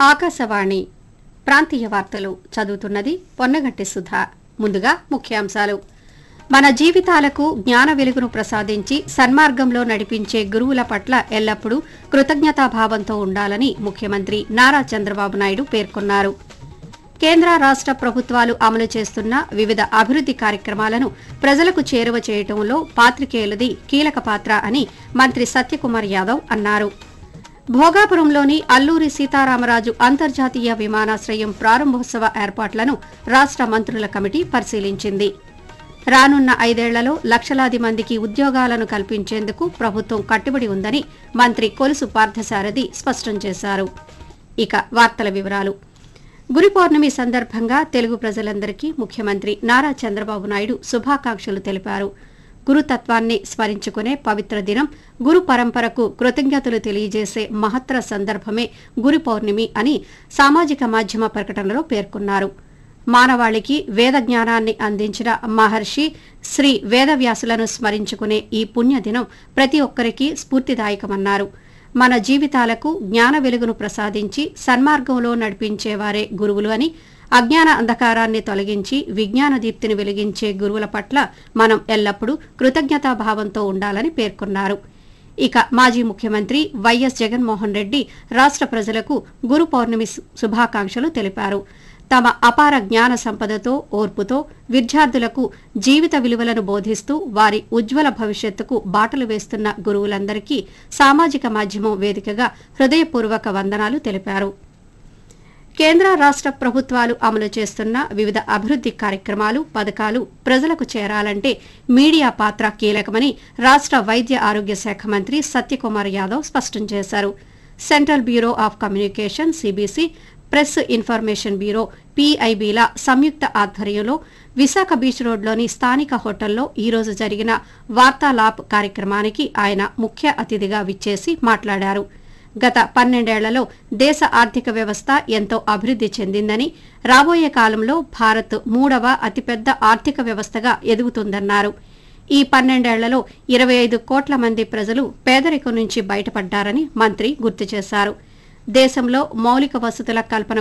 ఆకాశవాణి ప్రాంతీయ వార్తలు చదువుతున్నది పొన్నగంటి సుధా ముందుగా ముఖ్యాంశాలు మన జీవితాలకు జ్ఞాన వెలుగును ప్రసాదించి సన్మార్గంలో నడిపించే గురువుల పట్ల ఎల్లప్పుడూ కృతజ్ఞతాభావంతో ఉండాలని ముఖ్యమంత్రి నారా చంద్రబాబు నాయుడు పేర్కొన్నారు కేంద్ర రాష్ట ప్రభుత్వాలు అమలు చేస్తున్న వివిధ అభివృద్ది కార్యక్రమాలను ప్రజలకు చేరువ చేయటంలో పాత్రికేయులది కీలక పాత్ర అని మంత్రి సత్యకుమార్ యాదవ్ అన్నారు భోగాపురంలోని అల్లూరి సీతారామరాజు అంతర్జాతీయ విమానాశ్రయం ప్రారంభోత్సవ ఏర్పాట్లను రాష్ట మంత్రుల కమిటీ పరిశీలించింది రానున్న ఐదేళ్లలో లక్షలాది మందికి ఉద్యోగాలను కల్పించేందుకు ప్రభుత్వం కట్టుబడి ఉందని మంత్రి కొలుసు పార్థసారథి స్పష్టం చేశారు ఇక వార్తల వివరాలు గురు పౌర్ణమి సందర్భంగా తెలుగు ప్రజలందరికీ ముఖ్యమంత్రి నారా చంద్రబాబు నాయుడు శుభాకాంక్షలు తెలిపారు గురుతత్వాన్ని స్మరించుకునే పవిత్ర దినం గురు పరంపరకు కృతజ్ఞతలు తెలియజేసే మహత్తర సందర్భమే గురు పౌర్ణమి అని సామాజిక మాధ్యమ ప్రకటనలో పేర్కొన్నారు మానవాళికి వేద జ్ఞానాన్ని అందించిన మహర్షి శ్రీ వేదవ్యాసులను స్మరించుకునే ఈ పుణ్యదినం ప్రతి ఒక్కరికి స్ఫూర్తిదాయకమన్నారు మన జీవితాలకు జ్ఞాన వెలుగును ప్రసాదించి సన్మార్గంలో నడిపించేవారే గురువులు అని అజ్ఞాన అంధకారాన్ని తొలగించి విజ్ఞాన దీప్తిని వెలిగించే గురువుల పట్ల మనం ఎల్లప్పుడూ కృతజ్ఞతాభావంతో ఉండాలని పేర్కొన్నారు ఇక మాజీ ముఖ్యమంత్రి వైఎస్ జగన్మోహన్ రెడ్డి రాష్ట ప్రజలకు గురు పౌర్ణమి శు- శుభాకాంక్షలు తెలిపారు తమ అపార జ్ఞాన సంపదతో ఓర్పుతో విద్యార్థులకు జీవిత విలువలను బోధిస్తూ వారి ఉజ్వల భవిష్యత్తుకు బాటలు వేస్తున్న గురువులందరికీ సామాజిక మాధ్యమం వేదికగా హృదయపూర్వక వందనాలు తెలిపారు కేంద్ర రాష్ట ప్రభుత్వాలు అమలు చేస్తున్న వివిధ అభివృద్ది కార్యక్రమాలు పథకాలు ప్రజలకు చేరాలంటే మీడియా పాత్ర కీలకమని రాష్ట వైద్య ఆరోగ్య శాఖ మంత్రి సత్యకుమార్ యాదవ్ స్పష్టం చేశారు central bureau of communication CBC press information bureau పీఐబీల సంయుక్త ఆధ్వర్యంలో విశాఖ బీచ్ రోడ్లోని స్థానిక హోటల్లో ఈ రోజు జరిగిన వార్తాలాప్ కార్యక్రమానికి ఆయన ముఖ్య అతిథిగా విచ్చేసి మాట్లాడారు గత పన్నెండేళ్లలో దేశ ఆర్థిక వ్యవస్థ ఎంతో అభివృద్ది చెందిందని రాబోయే కాలంలో భారత్ మూడవ అతిపెద్ద ఆర్థిక వ్యవస్థగా ఎదుగుతుందన్నారు ఈ పన్నెండేళ్లలో ఇరవై ఐదు కోట్ల మంది ప్రజలు పేదరికం నుంచి బయటపడ్డారని మంత్రి గుర్తు చేశారు దేశంలో మౌలిక వసతుల కల్పన